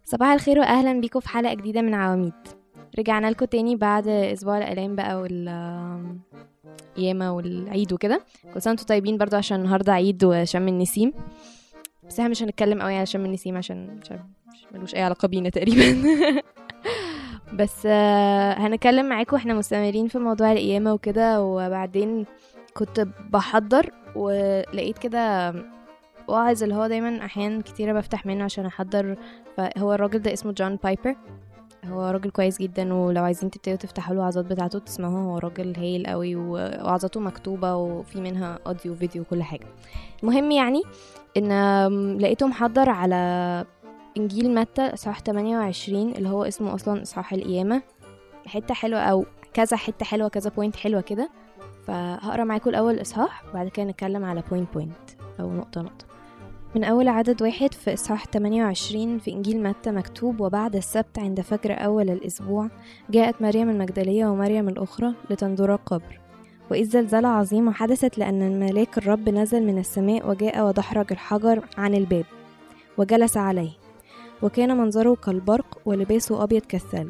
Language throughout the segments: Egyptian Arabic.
صباح الخير واهلا بيكم في حلقه جديده من عواميد رجعنا لكم تاني بعد اسبوع الالام بقى وال ياما والعيد وكده كل سنه وانتم طيبين برضو عشان النهارده عيد وشم النسيم بس احنا مش هنتكلم قوي على شم النسيم عشان مش عارف- مش ملوش اي علاقه بينا تقريبا بس آه، هنتكلم معاكم احنا مستمرين في موضوع القيامه وكده وبعدين كنت بحضر ولقيت كده واعظ اللي هو دايما احيانا كتيره بفتح منه عشان احضر فهو الراجل ده اسمه جون بايبر هو راجل كويس جدا ولو عايزين تبتدوا تفتحوا له الوعظات بتاعته تسمعوها هو راجل هايل قوي ووعظاته مكتوبة وفي منها اوديو وفيديو وكل حاجة المهم يعني ان آم، لقيته محضر على انجيل متى اصحاح 28 اللي هو اسمه اصلا اصحاح القيامة حتة حلوة او كذا حتة حلوة كذا بوينت حلوة كده فهقرا معاكم الاول اصحاح وبعد كده نتكلم على بوينت بوينت او نقطة نقطة من أول عدد واحد في إصحاح 28 في إنجيل متى مكتوب وبعد السبت عند فجر أول الأسبوع جاءت مريم المجدلية ومريم الأخرى لتنظر القبر وإذ زلزلة عظيمة حدثت لأن الملاك الرب نزل من السماء وجاء ودحرج الحجر عن الباب وجلس عليه وكان منظره كالبرق ولباسه أبيض كالثلج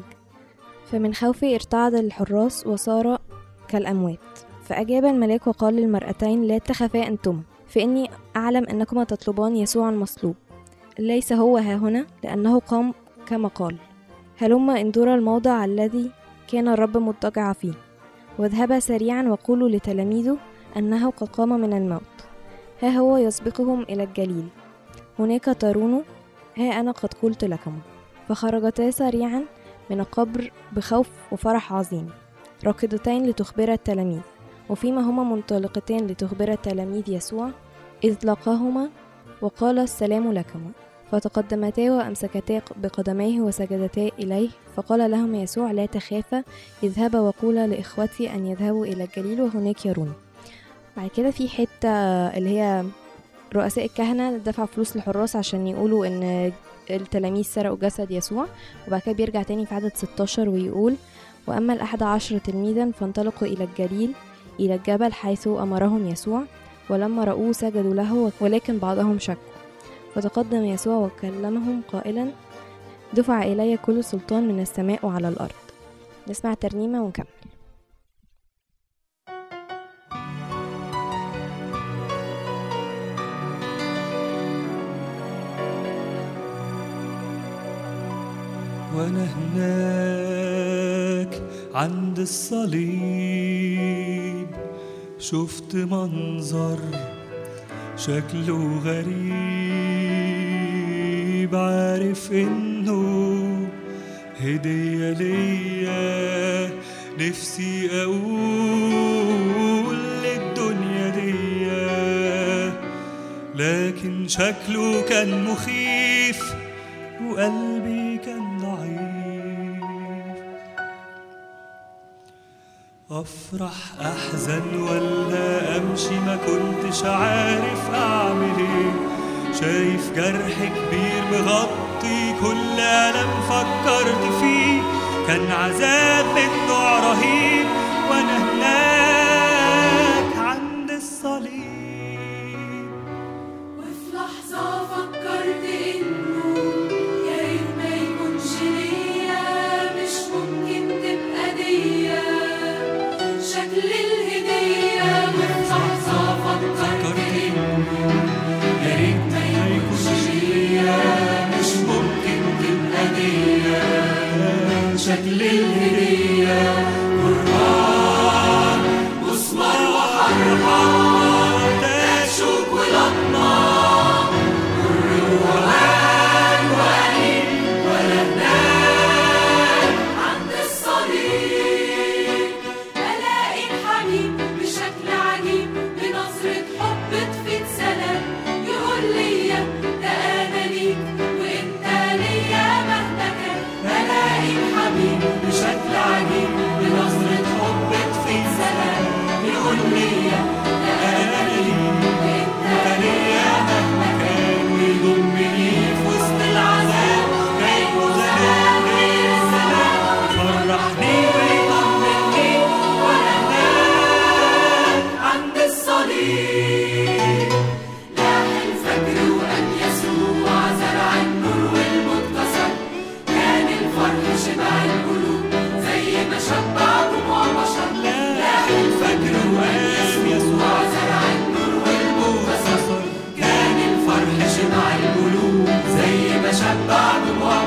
فمن خوفه ارتعد الحراس وصار كالأموات فأجاب الملاك وقال للمرأتين لا تخافا أنتما فإني أعلم أنكما تطلبان يسوع المصلوب ليس هو ها هنا لأنه قام كما قال هلما انظرا الموضع الذي كان الرب مضطجع فيه واذهبا سريعا وقولوا لتلاميذه أنه قد قام من الموت ها هو يسبقهم إلى الجليل هناك ترون ها أنا قد قلت لكم فخرجتا سريعا من القبر بخوف وفرح عظيم راكضتين لتخبر التلاميذ وفيما هما منطلقتان لتخبر التلاميذ يسوع إذ لقاهما وقال السلام لكما فتقدمتا وأمسكتا بقدميه وسجدتا إليه فقال لهما يسوع لا تخافا اذهبا وقولا لإخوتي أن يذهبوا إلى الجليل وهناك يرون بعد كده في حتة اللي هي رؤساء الكهنة دفعوا فلوس للحراس عشان يقولوا إن التلاميذ سرقوا جسد يسوع وبعد كده بيرجع تاني في عدد 16 ويقول وأما الأحد عشر تلميذا فانطلقوا إلى الجليل إلى الجبل حيث أمرهم يسوع ولما رأوه سجدوا له ولكن بعضهم شكوا فتقدم يسوع وكلمهم قائلا دفع إلي كل سلطان من السماء وعلى الأرض نسمع ترنيمة ونكمل وانا هناك عند الصليب شفت منظر شكله غريب عارف انه هدية ليا نفسي اقول للدنيا دي لكن شكله كان مخيف وقلبي كان ضعيف افرح احزن ولا امشي ما كنتش عارف اعمل ايه شايف جرح كبير مغطي كل الم فكرت فيه كان عذاب من نوع رهيب وانا هناك عند الصليب وفي لحظة فكرت إنه يا ريت ما يكونش ليا مش ممكن تبقى ديا شكل الهدية وفي لحظة فكرت إنه يا ريت ما يكونش ليا مش ممكن تبقى ديا شكل الهدية قرآن مسمار وحرمان تشوك ولطمة عند الصليب ألاقي الحبيب بشكل عجيب بنظرة حب تفيد سلام يقول ليا ده أنا ليك وأنت ليا مهما كان ألاقي الحبيب بشكل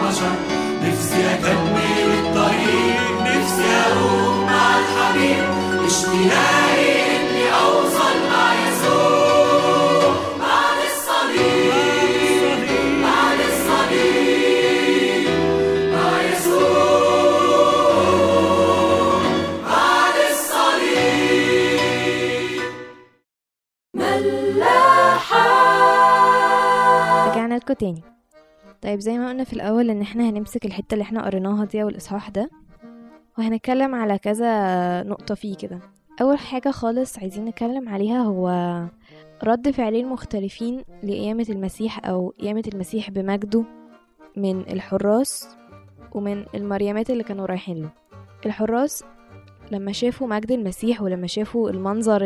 البشر نفسي أكمل الطريق نفسي أقوم مع الحبيب اشتياقي إني أوصل مع يسوع بعد الصليب بعد الصليب مع يسوع بعد الصليب ملاحة رجعنا لكم تاني طيب زي ما قلنا في الأول إن احنا هنمسك الحتة اللي احنا قريناها دي أو الإصحاح ده وهنتكلم على كذا نقطة فيه كده أول حاجة خالص عايزين نتكلم عليها هو رد فعلين مختلفين لقيامة المسيح أو قيامة المسيح بمجده من الحراس ومن المريمات اللي كانوا رايحين له الحراس لما شافوا مجد المسيح ولما شافوا المنظر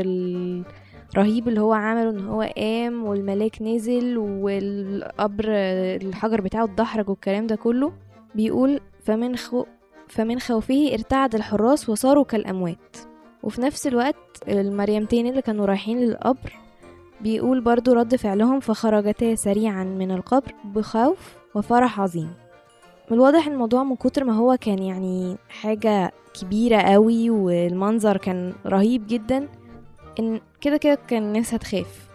الرهيب اللي هو عمله ان هو قام والملاك نزل والقبر الحجر بتاعه اتدحرج والكلام ده كله بيقول فمن خو فمن خوفه ارتعد الحراس وصاروا كالأموات وفي نفس الوقت المريمتين اللي كانوا رايحين للقبر بيقول برضو رد فعلهم فخرجتا سريعا من القبر بخوف وفرح عظيم من الواضح الموضوع من كتر ما هو كان يعني حاجة كبيرة قوي والمنظر كان رهيب جدا ان كده كده كان الناس هتخاف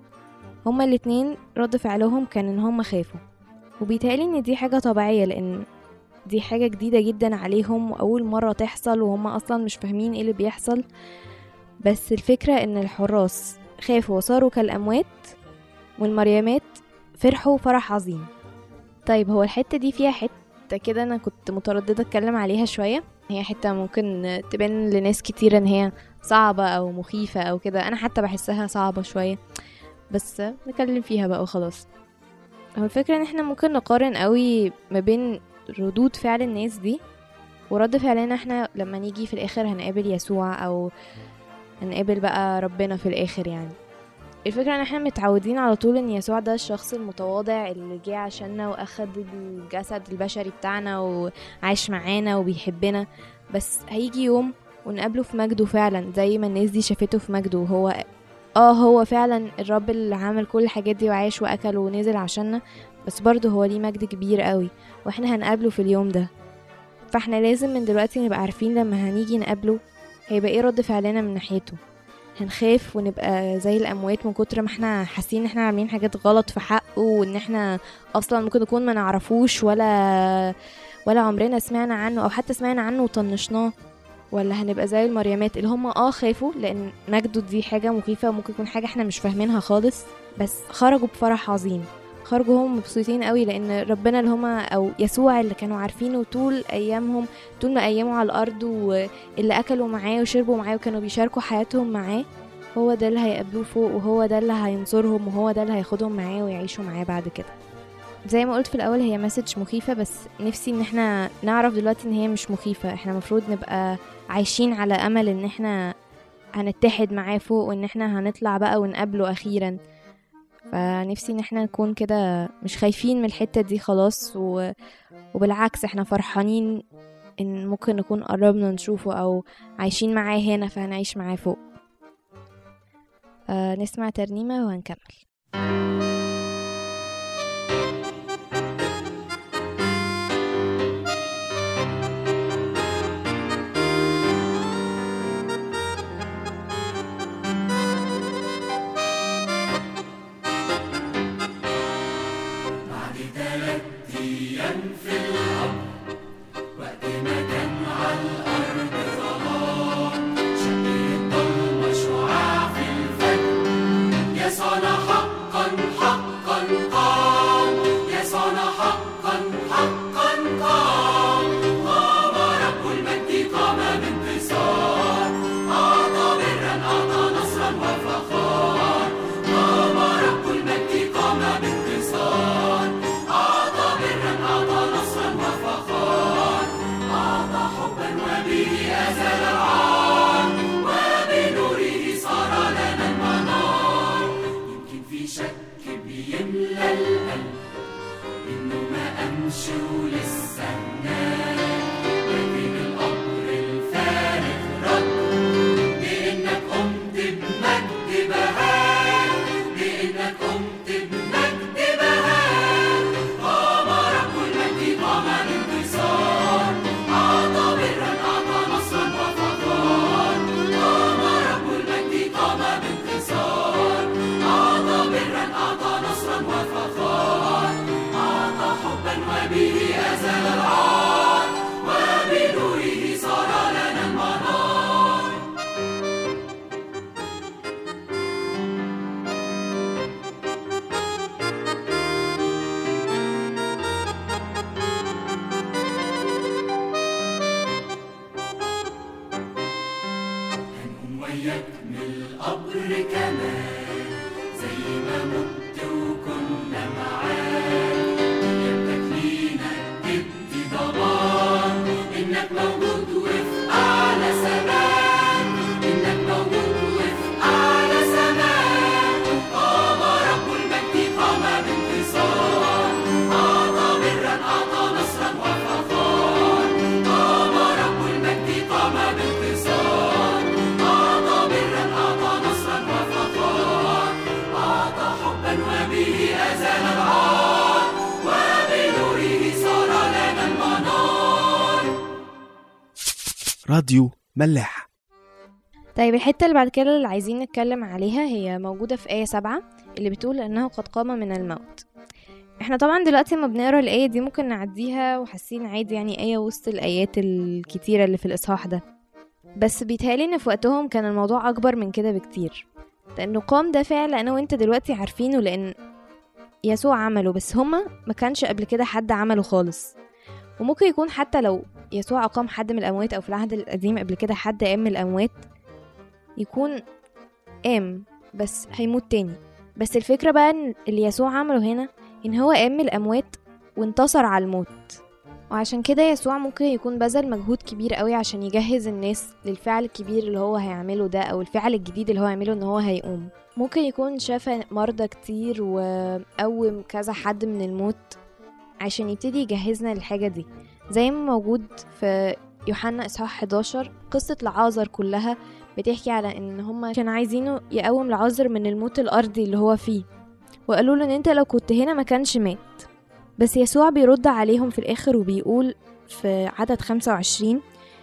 هما الاتنين رد فعلهم كان ان هما خافوا وبيتهيألي ان دي حاجة طبيعية لان دي حاجة جديدة جدا عليهم وأول مرة تحصل وهم أصلا مش فاهمين ايه اللي بيحصل بس الفكرة ان الحراس خافوا وصاروا كالأموات والمريمات فرحوا فرح عظيم طيب هو الحتة دي فيها حتة كده أنا كنت مترددة أتكلم عليها شوية هي حتة ممكن تبان لناس كتير إن هي صعبة أو مخيفة أو كده أنا حتى بحسها صعبة شوية بس نتكلم فيها بقى وخلاص هو الفكرة إن احنا ممكن نقارن قوي ما بين ردود فعل الناس دي ورد فعلنا احنا لما نيجي في الآخر هنقابل يسوع أو هنقابل بقى ربنا في الآخر يعني الفكرة ان احنا متعودين على طول ان يسوع ده الشخص المتواضع اللي جه عشاننا واخد الجسد البشري بتاعنا وعايش معانا وبيحبنا بس هيجي يوم ونقابله في مجده فعلا زي ما الناس دي شافته في مجده وهو اه هو فعلا الرب اللي عمل كل الحاجات دي وعاش واكل ونزل عشاننا بس برضه هو ليه مجد كبير قوي واحنا هنقابله في اليوم ده فاحنا لازم من دلوقتي نبقى عارفين لما هنيجي نقابله هيبقى ايه رد فعلنا من ناحيته هنخاف ونبقى زي الاموات من كتر ما احنا حاسين ان احنا عاملين حاجات غلط في حقه وان احنا اصلا ممكن نكون ما نعرفوش ولا ولا عمرنا سمعنا عنه او حتى سمعنا عنه وطنشناه ولا هنبقى زي المريمات اللي هم اه خافوا لان مجده دي حاجه مخيفه وممكن يكون حاجه احنا مش فاهمينها خالص بس خرجوا بفرح عظيم خرجوا هم مبسوطين قوي لان ربنا اللي هما او يسوع اللي كانوا عارفينه طول ايامهم طول ما ايامه على الارض واللي اكلوا معاه وشربوا معاه وكانوا بيشاركوا حياتهم معاه هو ده اللي هيقابلوه فوق وهو ده اللي هينصرهم وهو ده اللي هياخدهم معاه ويعيشوا معاه بعد كده زي ما قلت في الاول هي مسج مخيفه بس نفسي ان احنا نعرف دلوقتي ان هي مش مخيفه احنا المفروض نبقى عايشين على امل ان احنا هنتحد معاه فوق وان احنا هنطلع بقى ونقابله اخيرا فنفسي ان احنا نكون كده مش خايفين من الحتة دي خلاص و... وبالعكس احنا فرحانين ان ممكن نكون قربنا نشوفه او عايشين معاه هنا فهنعيش معاه فوق آه نسمع ترنيمة وهنكمل بعد تلات أيام في القبر وقت ما كان على الأرض ظلام شق الضلمة شعاع في الفجر يسوعنا حقا حقا قام يسوعنا حقا حقا قام قام رب المجد قام بانتصار أعطى برا أعطى نصرا وفخار قام رب المجد قام بانتصار أعطى برا أعطى نصرا وفخار أعطى حبا وبه أزال العار وبنوره صار لنا المنار يمكن في شك بيملى القلب إنه ما قامش ولسه هناك لكن القبر الفارغ رد بإنك قمت بمجد بهاء بإنك قمت بمجد بهاء قام رب المجد قام البر كمان زي ما مت وكنا معاك يدك لينا تدي ضمان انك موجود وفي اعلى سماء انك موجود وفي اعلى سماء قام رب المجد قام بانتصار اعطى برا اعطى نصرا وفخار قام رب المجد قام بانتصار اعطى برا اعطى نصرا وفخار اعطى حبا وبه ازال العار وبنوره صار لنا المنار راديو ملاح طيب الحتة اللي بعد كده اللي عايزين نتكلم عليها هي موجودة في آية سبعة اللي بتقول إنه قد قام من الموت احنا طبعا دلوقتي لما بنقرا الآية دي ممكن نعديها وحاسين عادي يعني آية وسط الآيات الكتيرة اللي في الإصحاح ده بس بيتهيألي إن في وقتهم كان الموضوع أكبر من كده بكتير لأنه قام ده فعل أنا وأنت دلوقتي عارفينه لأن يسوع عمله بس هما ما كانش قبل كده حد عمله خالص وممكن يكون حتى لو يسوع أقام حد من الأموات أو في العهد القديم قبل كده حد قام من الأموات يكون قام بس هيموت تاني بس الفكرة بقى ان اللي يسوع عمله هنا ان هو قام من الأموات وانتصر على الموت وعشان كده يسوع ممكن يكون بذل مجهود كبير قوي عشان يجهز الناس للفعل الكبير اللي هو هيعمله ده او الفعل الجديد اللي هو هيعمله ان هو هيقوم ممكن يكون شاف مرضى كتير وقوم كذا حد من الموت عشان يبتدي يجهزنا للحاجة دي زي ما موجود في يوحنا إصحاح 11 قصة لعازر كلها بتحكي على ان هما كانوا عايزينه يقوم العازر من الموت الارضي اللي هو فيه وقالوا له ان انت لو كنت هنا ما كانش مات بس يسوع بيرد عليهم في الاخر وبيقول في عدد 25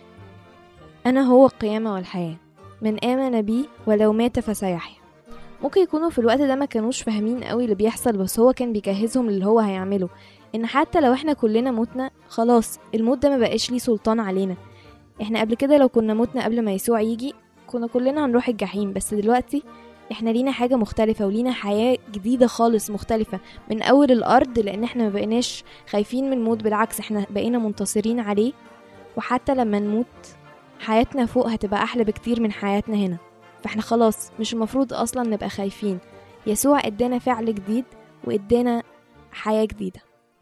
انا هو القيامة والحياة من آمن بي ولو مات فسيحيا ممكن يكونوا في الوقت ده ما كانوش فاهمين قوي اللي بيحصل بس هو كان بيجهزهم للي هو هيعمله ان حتى لو احنا كلنا متنا خلاص الموت ده ما بقاش ليه سلطان علينا احنا قبل كده لو كنا متنا قبل ما يسوع يجي كنا كلنا هنروح الجحيم بس دلوقتي احنا لينا حاجة مختلفة ولينا حياة جديدة خالص مختلفة من أول الأرض لأن احنا ما بقيناش خايفين من الموت بالعكس احنا بقينا منتصرين عليه وحتى لما نموت حياتنا فوق هتبقى أحلى بكتير من حياتنا هنا فاحنا خلاص مش المفروض أصلا نبقى خايفين يسوع ادانا فعل جديد وادانا حياة جديدة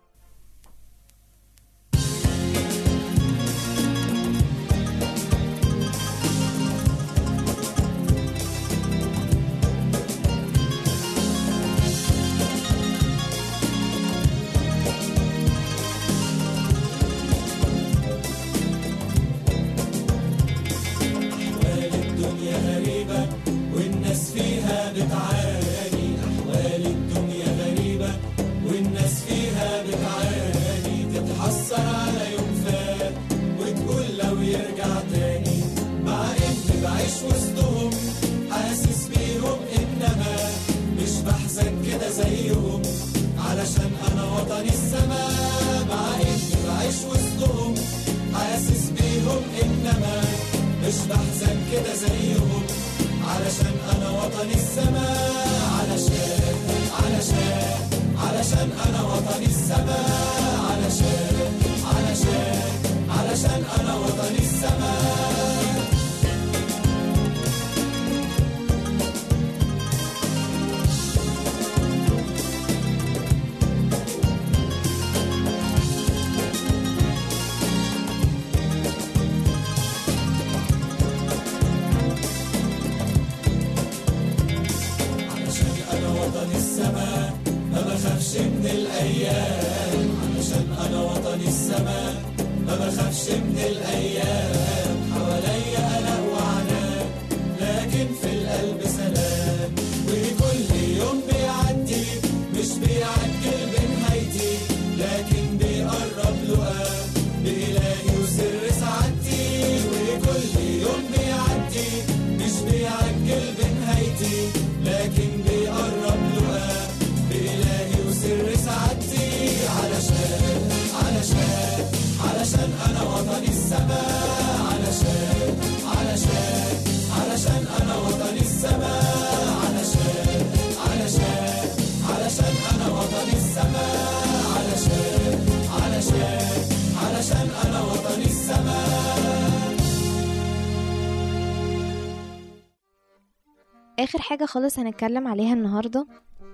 أحوال الدنيا غريبة والناس فيها بتعاني أحوال الدنيا غريبة والناس فيها بتعاني تتحسر على يوم فات وتقول لو يرجع تاني مع إني بعيش وسطهم حاسس بيهم إنما مش بحزن كده زيهم علشان أنا وطني السماء مع إني بعيش وسطهم حاسس بيهم إنما مش بحزن كده زيهم علشان انا وطني السماء علشان علشان علشان انا وطني السماء علشان علشان علشان انا وطني السماء علشان انا وطني السماء ما بخافش من الايام علشان انا وطني السماء ما بخافش من الايام حواليا قلق وعناء لكن في القلب سلام وكل يوم بيعدي مش بيعجل بنهايتي لكن بيقرب لقاه بإلهي وسر سعادتي وكل يوم بيعدي مش بيعجل بنهايتي لكن بيقرب لقاه بإلهي وسر سعادتي علشان علشان علشان أنا وطني السماء علشان علشان علشان أنا وطني السماء علشان علشان علشان أنا وطني السماء علشان اخر حاجه خالص هنتكلم عليها النهارده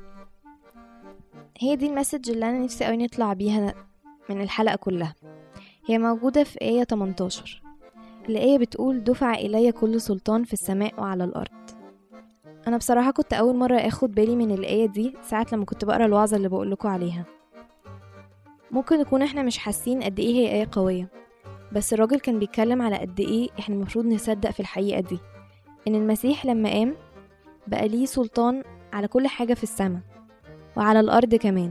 هي دي المسج اللي انا نفسي قوي نطلع بيها من الحلقه كلها هي موجوده في ايه 18 الآية بتقول دفع إلي كل سلطان في السماء وعلى الأرض أنا بصراحة كنت أول مرة أخد بالي من الآية دي ساعة لما كنت بقرا الوعظة اللي بقولكوا عليها ممكن نكون احنا مش حاسين قد ايه هي آية قوية بس الراجل كان بيتكلم على قد ايه احنا المفروض نصدق في الحقيقة دي ان المسيح لما قام بقى ليه سلطان على كل حاجة في السماء وعلى الأرض كمان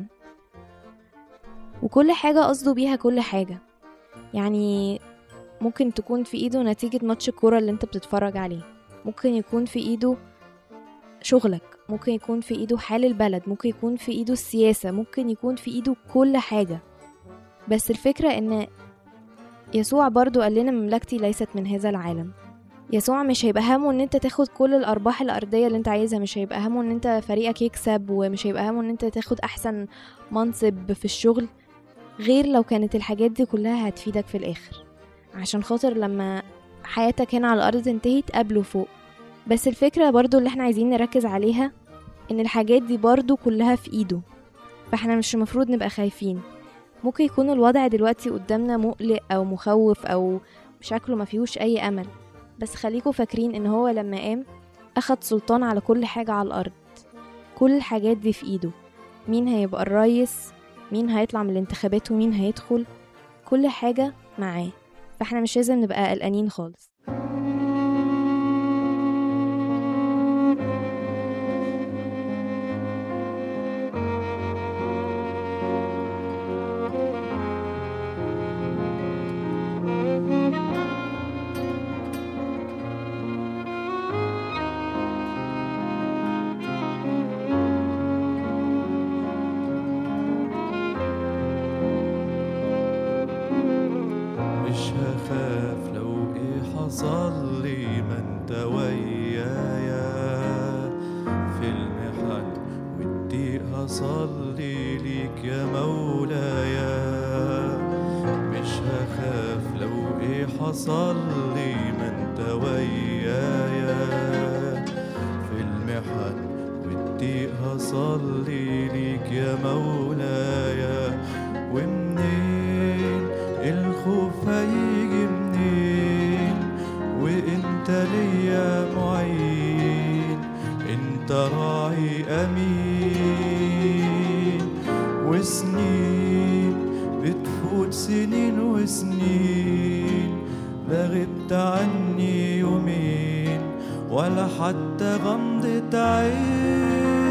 وكل حاجة قصده بيها كل حاجة يعني ممكن تكون في ايده نتيجة ماتش الكورة اللي انت بتتفرج عليه ممكن يكون في ايده شغلك ممكن يكون في ايده حال البلد ممكن يكون في ايده السياسة ممكن يكون في ايده كل حاجة بس الفكرة ان يسوع برضو قال لنا مملكتي ليست من هذا العالم يسوع مش هيبقى همه ان انت تاخد كل الارباح الارضيه اللي انت عايزها مش هيبقى همه ان انت فريقك يكسب ومش هيبقى همه ان انت تاخد احسن منصب في الشغل غير لو كانت الحاجات دي كلها هتفيدك في الاخر عشان خاطر لما حياتك هنا على الارض تنتهي تقابله فوق بس الفكره برضو اللي احنا عايزين نركز عليها ان الحاجات دي برضو كلها في ايده فاحنا مش المفروض نبقى خايفين ممكن يكون الوضع دلوقتي قدامنا مقلق او مخوف او شكله ما فيهوش اي امل بس خليكوا فاكرين ان هو لما قام اخد سلطان على كل حاجة على الارض كل الحاجات دي في ايده مين هيبقى الرئيس مين هيطلع من الانتخابات ومين هيدخل كل حاجة معاه فاحنا مش لازم نبقى قلقانين خالص مش هخاف لو ايه حصل لي ما انت ويايا في المحن والضيق هصلي ليك يا مولايا مش هخاف لو ايه حصل لي ما انت ويايا في المحن والضيق هصلي ليك يا مولايا ومنين الخوف هيجي منين وانت ليا معين انت راعي امين وسنين بتفوت سنين وسنين لا غبت عني يومين ولا حتى غمضة عين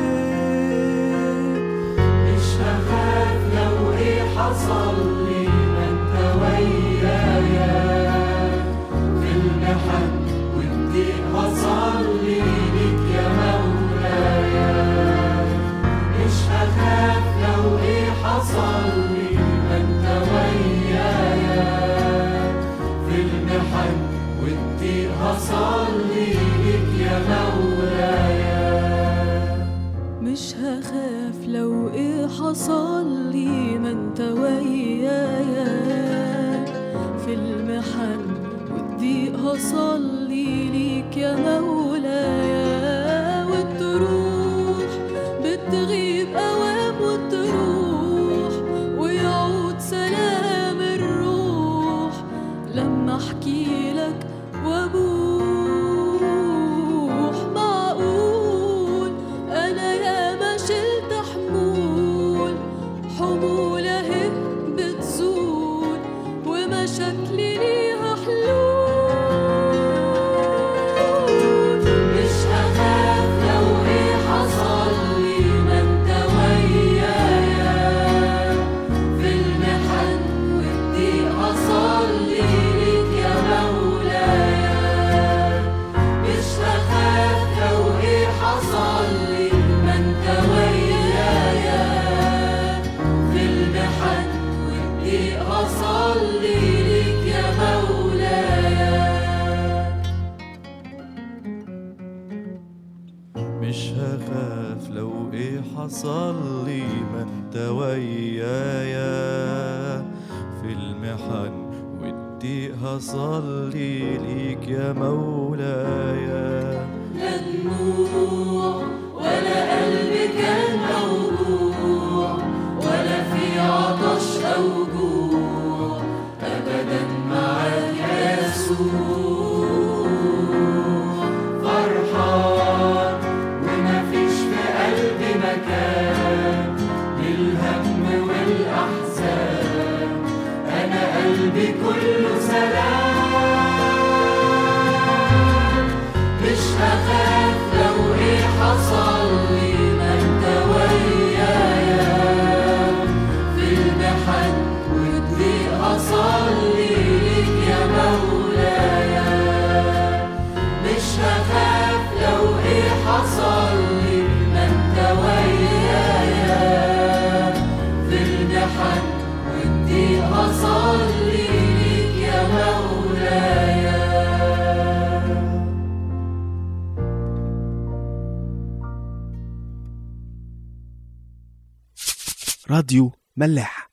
مش هخاف لو ايه حصل لي ما انت ويايا في المحن والضيق هصلي ليك يا مولايا مش هخاف لو ايه حصل لي ما انت ويايا في المحن والضيق هصلي ليك يا مولايا مش هخاف لو ايه حصل لي ما انت ويايا في المحن والضيق هصلي ليك يا مولايا وتروح بتغيب اوام وتروح ويعود سلام الروح لما احكي لك وابوح معقول انا يا ما شلت حمول حمول اهي بتزول ومشاكلي ليها حلول مش هخاف لو ايه حصل لي ما انت ويايا في المحن والضيق هصلي ليك يا مولايا مش هخاف لو ايه حصل لي ما انت ويايا في المحن والضيق هصلي ليك يا مولايا مش هخاف لو ايه حصل لي ما انت ويايا في المحن والضيق هصلي ليك يا مولايا لن دموع ولا قلب كان موجوع ولا في عطش أو جوع أبدا معاك يسوع فرحان ومفيش في قلبي مكان للهم والأحزان أنا قلبي كله سلام مش هخاف لو ايه حصل لي ما انت ويايا في المحن والضيق اصلي ليك يا مولايا مش هخاف لو ايه حصل لي ما انت ويايا في المحن والضيق اصلي ليك يا مولايا راديو ملاح